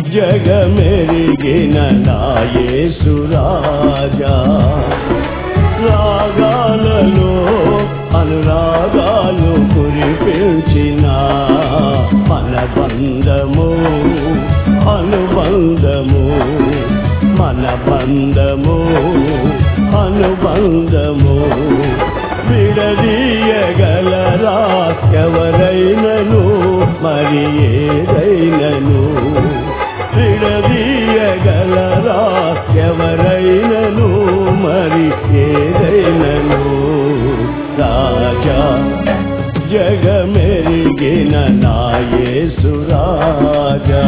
జగమెరిగిన నాయేసు రాజా రాగాలలో అనురాగాలు కురిపించిన మనబంధము అనుబంధము మన బంధము అనుబంధము విడదీయగలరా ఎవరైనను మరి ఏదైనను విడదీయగలరా ఎవరైనను మరి ఏదైనను రాజా జగమెరిగిన నాయేసు రాజా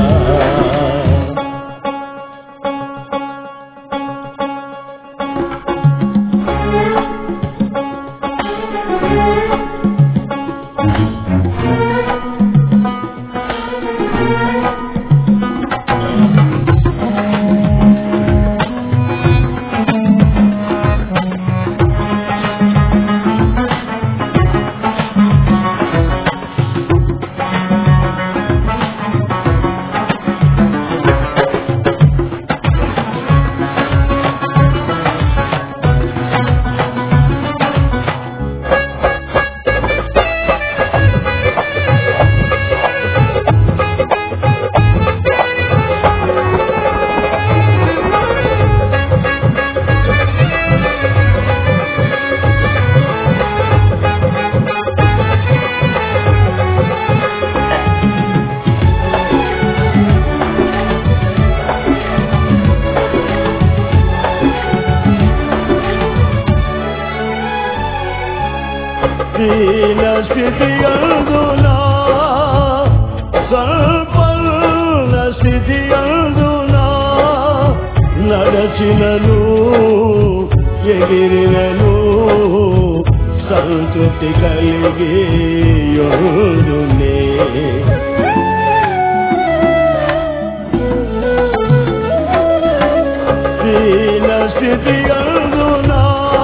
దీన స్థితి అందునా సంపన్న స్థితి అందునా నడచినను ఎగిరినను సంతృప్తి కలిగి యోడునే దీన స్థితి అందునా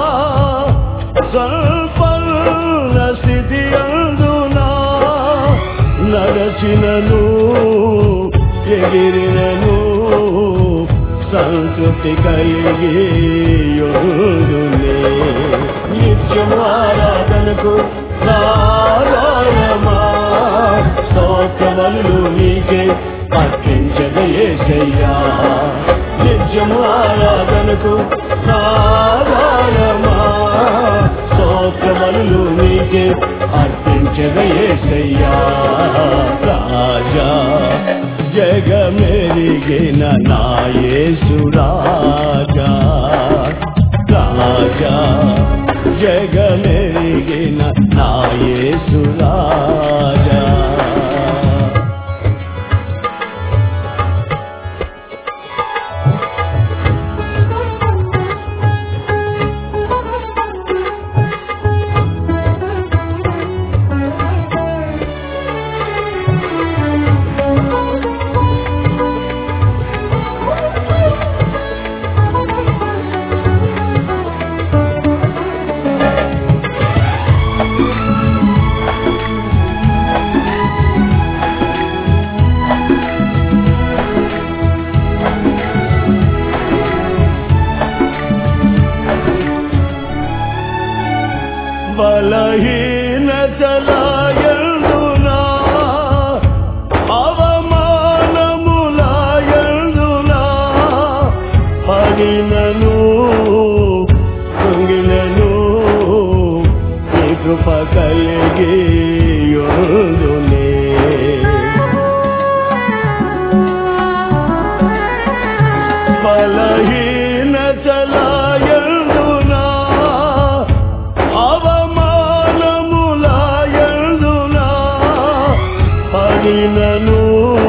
సంపన్న స్థితి అందునా నడచినను ఎగిరినను సంతృప్తి కలిగి యోడునే నిత్యము ఆరాధనకు నారాయణమా స్తోత్రములు నీకే అర్పించదయేసయ్యా నిత్యము ఆరాధనకు నారాయణమా స్తోత్రములు నీకే అర్పించదయేసయ్యా రాజా జగమెరిగిన నాయేసు రాజా రాజా జగమెరిగిన నాయేసు రాజా బలహీనతలాయందునా అవమానములాయందునా పడినను కుంగినను నీ కృప కలిగి యోదునే బలహీనతలాయందునా అవమానములాయందునా పడినను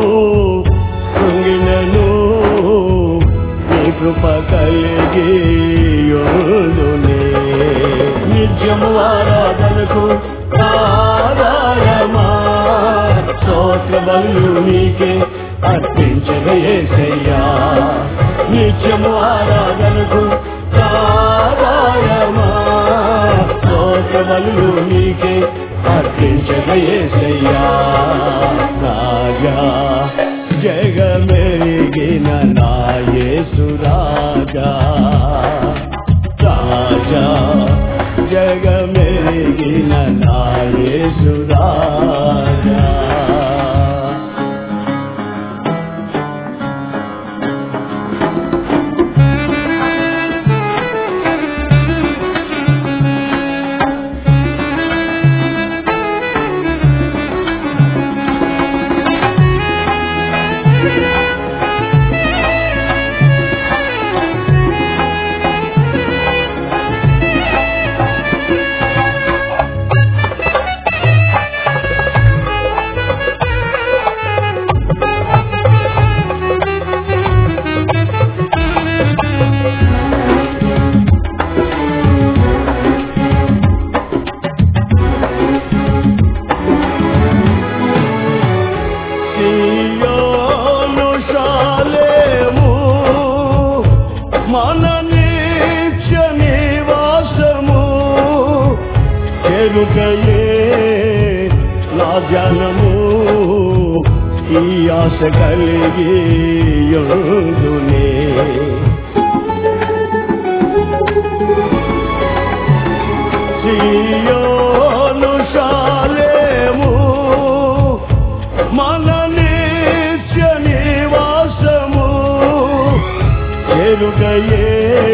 కుంగినను నీ కృప కలిగి యోదునే నిత్యము ఆరాధనకు ఆరాయమా స్తోత్రములు నీకే అర్పించగయేసయ్యా నిత్యము ఆరాధనకు ఆరాయమా స్తోత్రములు నీకే అర్పించగయేసయ్యా రాజా జగమెరిగిన నాయసు రాజా రాజా జగమెరిగిన నాయసు రాజా సియోను శాలేము మన నిత్య నివాసము చెరుకయే నా జనము ఈ ఆశ కలిగి యుడునే సియోను శాలేము మన నిత్య నివాసము ఎరుగయే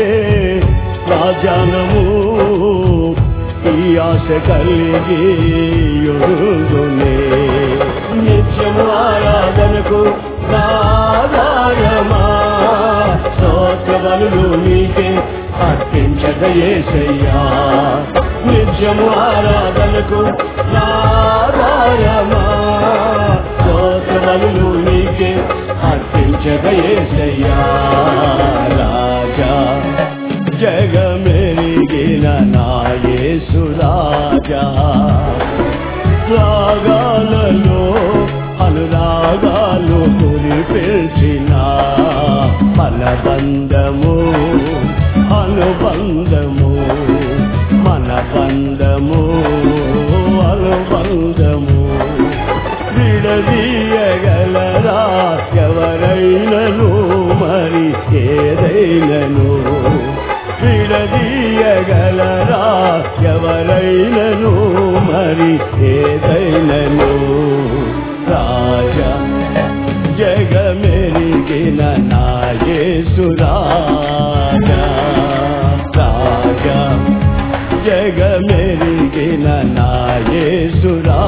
రాజానము ఈ ఆశ కలిగి యుడునే నిత్యము ఆరాధనకు ఆధారమా స్తోత్రములు నీకే అర్పించదయేసయ్యా నిత్యము ఆరాధనకు ఆధారమా స్తోత్రములు నీకే అర్పించదయేసయ్యా రాజా జగమెరిగిన నాయసు రాజా రాగాలలో అనురాగాలు కురిపించిన మన బంధము అనుబంధము మన బంధము అనుబంధము విడదీయగలరా ఎవరైనను మరి ఏదైనను విడదీయగలరా ఎవరైనను మరి ఏదైనను రాజా జగమెరిగిన నాయసు రాజా రాజా జగమెరిగిన నాయసు రాజా